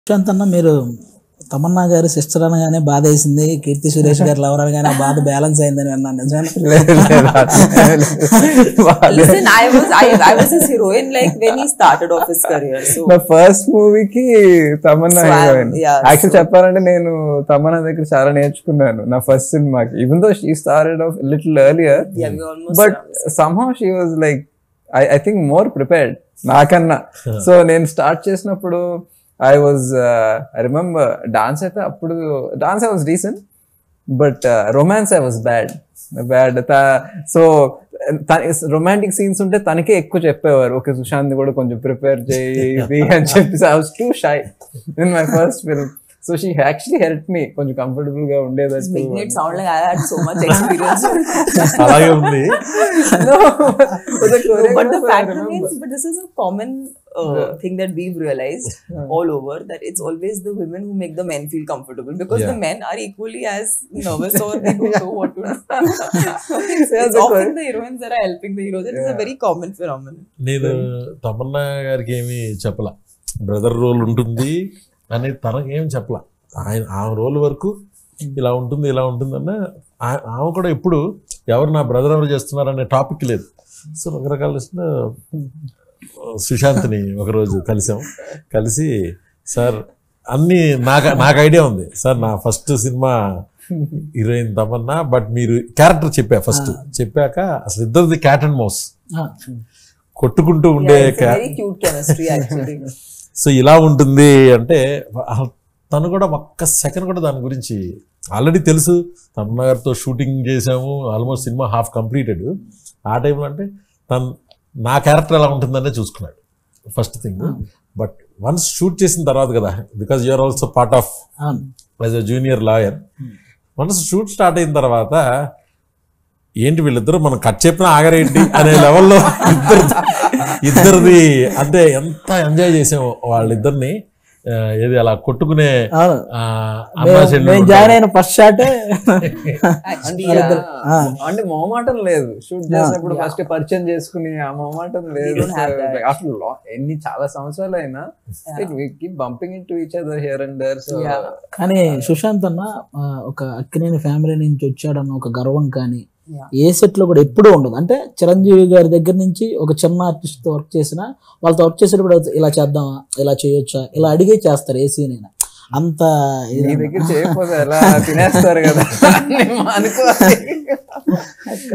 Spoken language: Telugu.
ప్రశాంత్ అన్న మీరు తమన్నా గారి సిస్టర్ అనగానే బాధ వేసింది కీర్తి సురేష్ గారు లవర్ అనగానే ఆ బాధ బ్యాలెన్స్ అయిందని విన్నాను నిజమేనా Listen, I was I, I was his heroine like when he started off his career. So నా ఫస్ట్ మూవీకి Tamannaah So, heroine yeah, actual చెప్పాలంటే నేను తమన్నా దగ్గర చాలా నేర్చుకున్నాను నా ఫస్ట్ సినిమాకి even though she started off little earlier yeah, we almost but somehow she was like I I think more prepared నాకన్నా సో నేను స్టార్ట్ చేసినప్పుడు I was I remember dance అయితే అప్పుడు dance I was decent but romance I was bad bad so romantic scenes ఉంటే తనకే ఎక్కువ చెప్పేవారు ఓకే సుశాంత్ కూడా కొంచెం ప్రిపేర్ చేయి ఇది అని చెప్పి I was too shy in my first film so she actually help me కొంచెం కంఫర్టబుల్ గా ఉండేదట్టు making it sound like I had so much experience. అలాగే ఉంది No, but the No, but the choreographer, I fact remember. remains, but this is a common uh, thing that we've realized all over that it's always the women who make the men feel comfortable because the Yeah. men are equally as nervous or they don't know what to do. it's, Yeah, it's the often cor- the heroines that are helping the heroes. It is a very common phenomenon. నేను తమన్నా గారికి ఏమి చెప్పలా బ్రదర్ రోల్ ఉంటుంది అనేది తనకేం చెప్పలా ఆయన ఆమె రోల్ వరకు ఇలా ఉంటుంది ఇలా ఉంటుంది అన్న ఆ- ఆమె కూడా ఎప్పుడు ఎవరు నా బ్రదర్ ఎవరు చేస్తున్నారు అనే టాపిక్ లేదు సో రకరకాల చేసిన సుశాంత్ని ఒకరోజు కలిసాం కలిసి సార్ అన్ని నాకు నాకు ఐడియా ఉంది సార్ నా first cinema heroine Tamannaah but మీరు క్యారెక్టర్ చెప్పా ఫస్ట్ చెప్పాక అసలు ఇద్దరిది క్యాట్ అండ్ మౌస్ ఆ, కొట్టుకుంటూ ఉండే Yeah, it's a క్యా- very cute chemistry actually. So ఇలా ఉంటుంది అంటే అసలు తను కూడా ఒక్క సెకండ్ కూడా దాని గురించి ఆల్రెడీ తెలుసు తమన్నా గారితో షూటింగ్ చేసాము ఆల్మోస్ట్ సినిమా హాఫ్ కంప్లీటెడ్ ఆ టైంలో అంటే తను నా క్యారెక్టర్ ఎలా ఉంటుందనే చూసుకున్నాడు first thing but once shoot చేసిన తర్వాత కదా because you're also part of అవును as a junior lawyer once shoot start అయిన తర్వాత ఏంటి వీళ్ళిద్దరు మనం కట్ చెప్పినా ఆగరేంటి అనే లెవెల్లో ఇద్దరు ఇద్దరిది అంటే ఎంత ఎంజాయ్ చేసాం వాళ్ళిద్దరిని ఆ, ఏది అలా కొట్టుకునే అవును ఆ, అమ్మా చెల్లెలు మేము ఉంటారు. జాయిన్ అయిన ఫస్ట్ షాటే Actually, Yeah. ఆ. అంటే మొహమాటం లేదు షూట్ చేసినప్పుడు ఫస్ట్ పరిచయం చేసుకుని ఆ మొహమాటం లేదు don't have that. అసలు లో- ఎన్ని చాలా సంవత్సరాలు అయినా keep bumping into each other here and there so Yeah. కానీ సుశాంత్ అన్న ఆ, ఒక అక్కినేని ఫ్యామిలీ నుంచి వచ్చాడన్న ఒక గర్వం కానీ Yeah. ఏ సెట్ లో కూడా ఎప్పుడూ ఉండదు అంటే చిరంజీవి గారి దగ్గర నుంచి ఒక చిన్న ఆర్టిస్ట్ తో వర్క్ చేసినా వాళ్ళతో వర్క్ చేసేటప్పుడు ఇలా చేద్దామా ఇలా చేయొచ్చా ఇలా అడిగే చేస్తారు ఏ సీన్ అయినా అంత మీ ఇది దగ్గర చేయకపోతే ఎలా తినేస్తారు కదా అనుకో